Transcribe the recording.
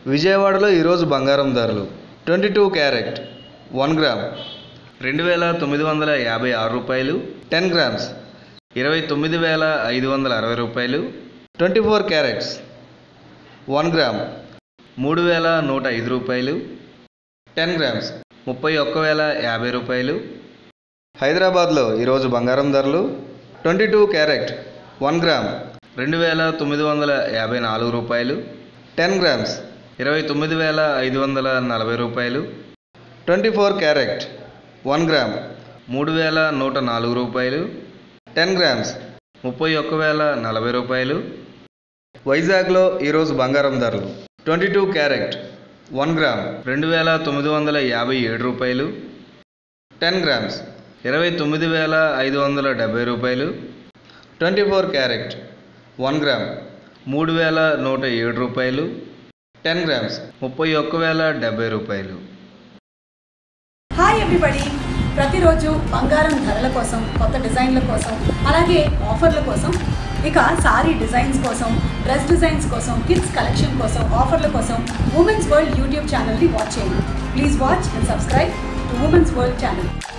విజయవాడలో ఈరోజు బంగారం ధరలు twenty two carat one gram రెండు వేల తొమ్మిది వందల యాభై ఆరు రూపాయలు టెన్ గ్రామ్స్ ఇరవై తొమ్మిది వేల ఐదు వందల అరవై రూపాయలు twenty four carats one gram మూడు వేల నూట ఐదు రూపాయలు టెన్ గ్రామ్స్ ముప్పై ఒక్క వేల యాభై రూపాయలు హైదరాబాద్లో ఈరోజు బంగారం ధరలు twenty two carat one gram రెండు వేల తొమ్మిది వందల యాభై నాలుగు రూపాయలు టెన్ గ్రామ్స్ ఇరవై తొమ్మిది వేల ఐదు వందల నలభై రూపాయలు twenty four carat one gram మూడు వేల నూట నాలుగు రూపాయలు టెన్ గ్రామ్స్ ముప్పై ఒక్క వేల నలభై రూపాయలు వైజాగ్లో ఈరోజు బంగారం ధరలు twenty two carat one gram రెండు వేల తొమ్మిది వందల యాభై ఏడు రూపాయలు టెన్ గ్రామ్స్ ఇరవై తొమ్మిది వేల ఐదు వందల డెబ్బై రూపాయలు twenty four carat one gram మూడు వేల నూట ఏడు రూపాయలు టెన్ గ్రామ్స్ ముప్పై ఒక్క వేల డెబ్బై రూపాయలు హాయ్ ఎవ్రీబడి ప్రతిరోజు బంగారం ధరల కోసం కొత్త డిజైన్ల కోసం అలాగే ఆఫర్ల కోసం ఇక సారీ డిజైన్స్ కోసం డ్రెస్ డిజైన్స్ కోసం కిడ్స్ కలెక్షన్ కోసం ఆఫర్ల కోసం ఉమెన్స్ వరల్డ్ యూట్యూబ్ ఛానల్ని వాచ్ చేయండి please watch and subscribe to women's world channel